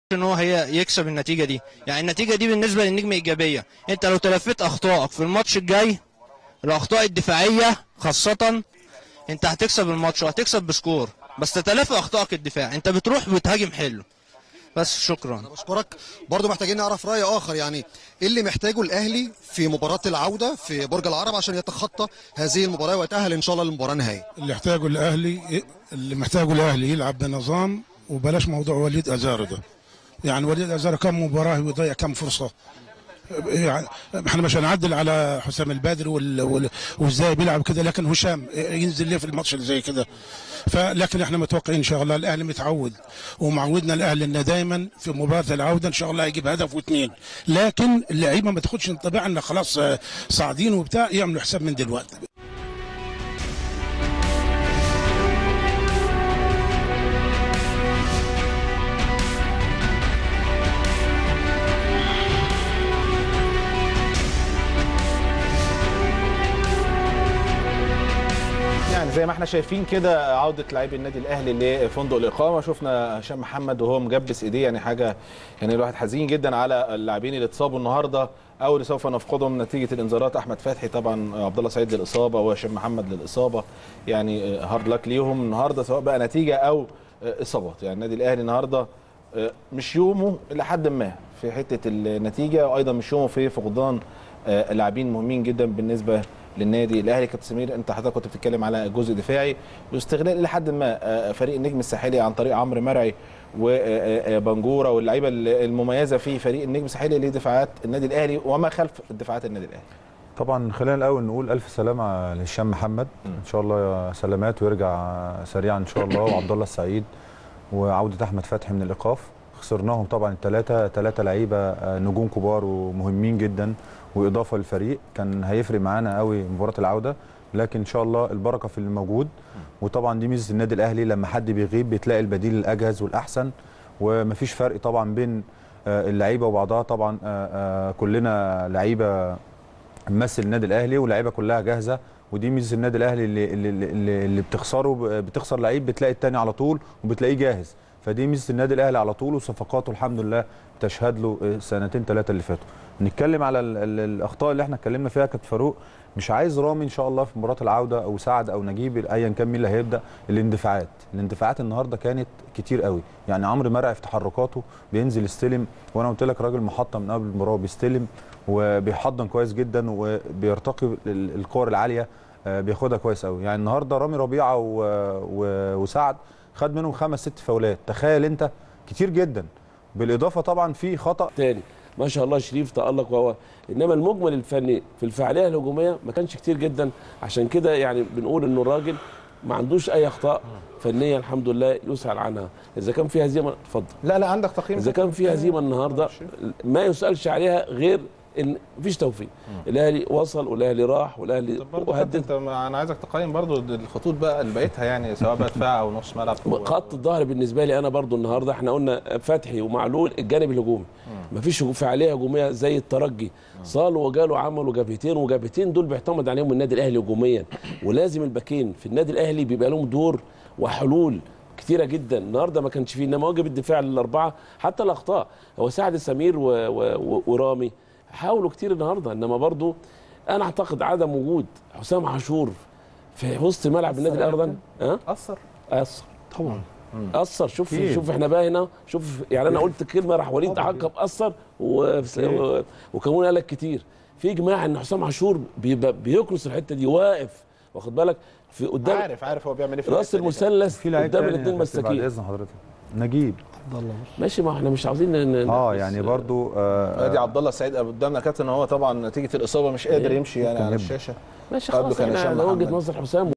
ان هو هي يكسب النتيجه دي يعني النتيجه دي بالنسبه للنجم ايجابيه انت لو تلفيت اخطائك في الماتش الجاي الاخطاء الدفاعيه خاصه انت هتكسب الماتش وهتكسب بسكور بس تتلافى اخطائك الدفاع انت بتروح بتهاجم حلو بس شكرا بشكرك برضو محتاجين نعرف راي اخر يعني ايه اللي محتاجه الاهلي في مباراه العوده في برج العرب عشان يتخطى هذه المباراه ويتاهل ان شاء الله للمباراه النهائيه اللي يحتاجه الاهلي اللي محتاجه الاهلي يلعب بنظام وبلاش موضوع وليد ازار ده يعني وليد ازار كم مباراه ويضيع كم فرصه يعني احنا مش هنعدل على حسام البدر وال... وال... وازاي بيلعب كده لكن هشام ينزل ليه في الماتش اللي زي كده فلكن احنا متوقعين ان شاء الله الاهلي متعود ومعودنا الاهلي ان دايما في مباراه العوده ان شاء الله هيجيب هدف واثنين لكن اللعيبه ما تاخدش انطباع ان خلاص آه، صاعدين وبتاع يعملوا حساب من دلوقتي يعني زي ما احنا شايفين كده عوده لاعبي النادي الاهلي لفندق الاقامه شفنا هشام محمد وهو مجبس ايديه يعني حاجه يعني الواحد حزين جدا على اللاعبين اللي اتصابوا النهارده او اللي سوف نفقدهم نتيجه الانذارات احمد فتحي طبعا عبد الله سعيد للاصابه وهشام محمد للاصابه يعني هارد لك ليهم النهارده سواء بقى نتيجه او اصابات يعني النادي الاهلي النهارده مش يومه الى حد ما في حته النتيجه وايضا مش يومه في فقدان آه، لاعبين مهمين جدا بالنسبه للنادي الاهلي كابتن سمير انت حضرتك كنت بتتكلم على الجزء الدفاعي واستغلال الى حد ما آه، فريق النجم الساحلي عن طريق عمرو مرعي وبنجوره واللعيبه المميزه في فريق النجم الساحلي لدفاعات النادي الاهلي وما خلف دفاعات النادي الاهلي طبعا خلينا الاول نقول الف سلامه لهشام محمد ان شاء الله سلامات ويرجع سريعا ان شاء الله وعبد الله السعيد وعوده احمد فتحي من الايقاف خسرناهم طبعا الثلاثه ثلاثه لعيبه آه، نجوم كبار ومهمين جدا واضافه للفريق كان هيفرق معانا قوي مباراه العوده لكن ان شاء الله البركه في اللي موجود وطبعا دي ميزه النادي الاهلي لما حد بيغيب بتلاقي البديل الاجهز والاحسن ومفيش فرق طبعا بين آه، اللعيبه وبعضها طبعا آه، آه، كلنا لعيبه ممثل النادي الاهلي ولاعيبه كلها جاهزه ودي ميزه النادي الاهلي اللي اللي, اللي, اللي بتخسره بتخسر لعيب بتلاقي التاني على طول وبتلاقيه جاهز فدي ميزه النادي الاهلي على طول وصفقاته الحمد لله تشهد له سنتين ثلاثه اللي فاتوا نتكلم على ال ال الاخطاء اللي احنا اتكلمنا فيها كابتن فاروق مش عايز رامي ان شاء الله في مباراه العوده او سعد او نجيب ايا كان مين اللي هيبدا الاندفاعات الاندفاعات النهارده كانت كتير قوي يعني عمرو مرعي في تحركاته بينزل يستلم وانا قلت لك راجل محطه من قبل المباراه بيستلم وبيحضن كويس جدا وبيرتقي ال- الكور العاليه آه، بياخدها كويس قوي يعني النهارده رامي ربيعه و... و... وسعد خد منهم خمس ست فاولات تخيل انت كتير جدا بالاضافه طبعا في خطا تاني ما شاء الله شريف تألق وهو انما المجمل الفني في الفعاليه الهجوميه ما كانش كتير جدا عشان كده يعني بنقول انه الراجل ما عندوش اي اخطاء فنيه الحمد لله يسأل عنها اذا كان في هزيمه اتفضل لا لا عندك تقييم اذا كان في هزيمه النهارده ما يسالش عليها غير ان مفيش توفيق الاهلي وصل والاهلي راح والاهلي طب برضه وهدد انت انا عايزك تقيم برضه الخطوط بقى اللي بقيتها يعني سواء بقى دفاع او نص ملعب خط الظهر بالنسبه لي انا برضو النهارده احنا قلنا فتحي ومعلول الجانب الهجومي مفيش هجوم- فعاليه هجوميه زي الترجي صالوا وجالوا عملوا جبهتين وجبهتين دول بيعتمد عليهم النادي الاهلي هجوميا ولازم الباكين في النادي الاهلي بيبقى لهم دور وحلول كتيره جدا النهارده ما كانش فيه انما واجب الدفاع للاربعه حتى الاخطاء هو سعد سمير و... و... و... ورامي حاولوا كتير النهارده انما برضو انا اعتقد عدم وجود حسام عاشور في وسط ملعب النادي الاهلي ها اثر اثر طبعا اثر شوف أكيد. شوف احنا بقى هنا شوف يعني انا قلت كلمه راح وليد عقب اثر و... و... وكمان قال لك كتير في اجماع ان حسام عاشور بيبقى بيكنس الحته دي واقف واخد بالك في قدام عارف عارف هو بيعمل ايه في راس الحتة دي. المثلث في لعيب قدام تاني الاثنين يا كابتن بعد مساكين اذن حضرتك نجيب ماشي ما احنا مش عاوزين ن- ن- اه بس- يعني برضو آه ادي عبد الله السعيد قدامنا كابتن هو طبعا نتيجه الاصابه مش قادر يمشي يعني على يبدأ. الشاشه ماشي قبل خلاص كان احنا هشام ده وجهه محمد. نظر حسام